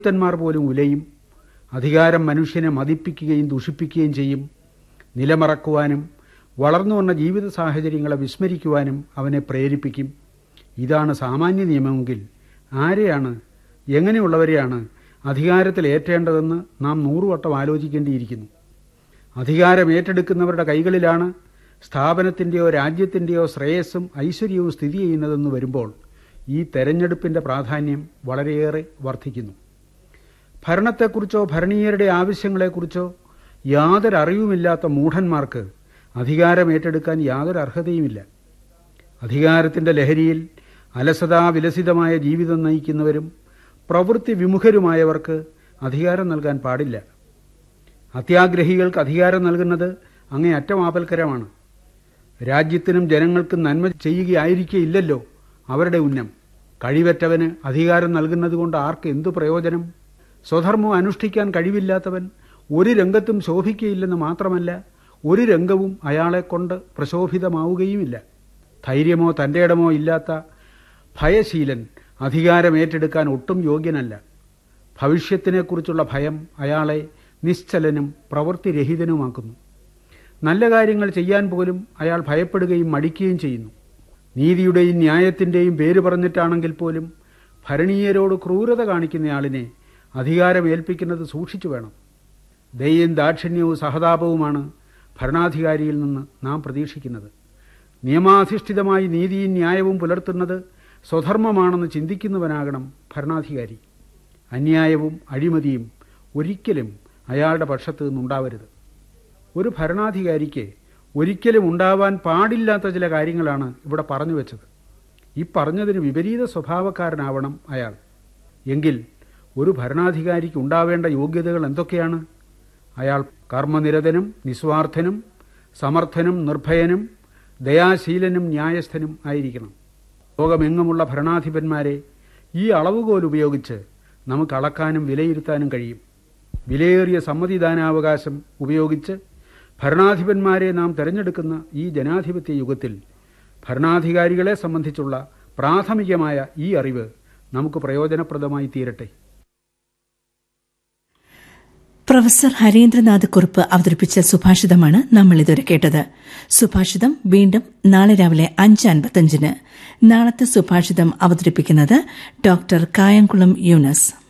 ത്തന്മാർ പോലും ഉലയും അധികാരം മനുഷ്യനെ മതിപ്പിക്കുകയും ദുഷിപ്പിക്കുകയും ചെയ്യും നിലമറക്കുവാനും വളർന്നു വന്ന ജീവിത സാഹചര്യങ്ങളെ വിസ്മരിക്കുവാനും അവനെ പ്രേരിപ്പിക്കും ഇതാണ് സാമാന്യ നിയമമെങ്കിൽ ആരെയാണ് എങ്ങനെയുള്ളവരെയാണ് അധികാരത്തിൽ ഏറ്റേണ്ടതെന്ന് നാം നൂറുവട്ടം ആലോചിക്കേണ്ടിയിരിക്കുന്നു അധികാരം ഏറ്റെടുക്കുന്നവരുടെ കൈകളിലാണ് സ്ഥാപനത്തിൻ്റെയോ രാജ്യത്തിൻ്റെയോ ശ്രേയസ്സും ഐശ്വര്യവും സ്ഥിതി ചെയ്യുന്നതെന്ന് വരുമ്പോൾ ഈ തെരഞ്ഞെടുപ്പിൻ്റെ പ്രാധാന്യം വളരെയേറെ വർദ്ധിക്കുന്നു ഭരണത്തെക്കുറിച്ചോ ഭരണീയരുടെ ആവശ്യങ്ങളെക്കുറിച്ചോ യാതൊരു അറിവുമില്ലാത്ത മൂഢന്മാർക്ക് അധികാരം ഏറ്റെടുക്കാൻ യാതൊരു അർഹതയുമില്ല അധികാരത്തിൻ്റെ ലഹരിയിൽ അലസതാ വിലസിതമായ ജീവിതം നയിക്കുന്നവരും പ്രവൃത്തി വിമുഖരുമായവർക്ക് അധികാരം നൽകാൻ പാടില്ല അത്യാഗ്രഹികൾക്ക് അധികാരം നൽകുന്നത് അങ്ങേ അറ്റമാപൽക്കരമാണ് രാജ്യത്തിനും ജനങ്ങൾക്കും നന്മ ചെയ്യുകയായിരിക്കില്ലല്ലോ അവരുടെ ഉന്നം കഴിവറ്റവന് അധികാരം നൽകുന്നത് കൊണ്ട് ആർക്ക് എന്തു പ്രയോജനം സ്വധർമ്മം അനുഷ്ഠിക്കാൻ കഴിവില്ലാത്തവൻ ഒരു രംഗത്തും ശോഭിക്കയില്ലെന്ന് മാത്രമല്ല ഒരു രംഗവും അയാളെക്കൊണ്ട് പ്രശോഭിതമാവുകയുമില്ല ധൈര്യമോ തൻ്റെ ഇടമോ ഇല്ലാത്ത ഭയശീലൻ അധികാരം ഏറ്റെടുക്കാൻ ഒട്ടും യോഗ്യനല്ല ഭവിഷ്യത്തിനെക്കുറിച്ചുള്ള ഭയം അയാളെ നിശ്ചലനും പ്രവൃത്തിരഹിതനുമാക്കുന്നു നല്ല കാര്യങ്ങൾ ചെയ്യാൻ പോലും അയാൾ ഭയപ്പെടുകയും മടിക്കുകയും ചെയ്യുന്നു നീതിയുടെയും ന്യായത്തിൻ്റെയും പേര് പറഞ്ഞിട്ടാണെങ്കിൽ പോലും ഭരണീയരോട് ക്രൂരത കാണിക്കുന്നയാളിനെ അധികാരം ഏൽപ്പിക്കുന്നത് സൂക്ഷിച്ചു വേണം ദയയും ദാക്ഷിണ്യവും സഹതാപവുമാണ് ഭരണാധികാരിയിൽ നിന്ന് നാം പ്രതീക്ഷിക്കുന്നത് നിയമാധിഷ്ഠിതമായി നീതിയും ന്യായവും പുലർത്തുന്നത് സ്വധർമ്മമാണെന്ന് ചിന്തിക്കുന്നവനാകണം ഭരണാധികാരി അന്യായവും അഴിമതിയും ഒരിക്കലും അയാളുടെ പക്ഷത്ത് നിന്നുണ്ടാവരുത് ഒരു ഭരണാധികാരിക്ക് ഒരിക്കലും ഉണ്ടാവാൻ പാടില്ലാത്ത ചില കാര്യങ്ങളാണ് ഇവിടെ പറഞ്ഞു വെച്ചത് ഈ പറഞ്ഞതിന് വിപരീത സ്വഭാവക്കാരനാവണം അയാൾ എങ്കിൽ ഒരു ഭരണാധികാരിക്ക് ഉണ്ടാവേണ്ട യോഗ്യതകൾ എന്തൊക്കെയാണ് അയാൾ കർമ്മനിരതനും നിസ്വാർത്ഥനും സമർത്ഥനും നിർഭയനും ദയാശീലനും ന്യായസ്ഥനും ആയിരിക്കണം ലോകമെങ്ങുമുള്ള ഭരണാധിപന്മാരെ ഈ അളവുകോൽ ഉപയോഗിച്ച് നമുക്ക് അളക്കാനും വിലയിരുത്താനും കഴിയും വിലയേറിയ സമ്മതിദാനാവകാശം ഉപയോഗിച്ച് ഭരണാധിപന്മാരെ നാം തെരഞ്ഞെടുക്കുന്ന ഈ ജനാധിപത്യ യുഗത്തിൽ ഭരണാധികാരികളെ സംബന്ധിച്ചുള്ള പ്രാഥമികമായ ഈ അറിവ് നമുക്ക് പ്രയോജനപ്രദമായി തീരട്ടെ പ്രൊഫസർ ഹരീന്ദ്രനാഥ് കുറുപ്പ് അവതരിപ്പിച്ച സുഭാഷിതമാണ് നമ്മൾ ഇതുവരെ കേട്ടത് സുഭാഷിതം വീണ്ടും നാളെ രാവിലെ അഞ്ച് അൻപത്തഞ്ചിന് നാളത്തെ സുഭാഷിതം അവതരിപ്പിക്കുന്നത് ഡോക്ടർ കായംകുളം യൂനസ്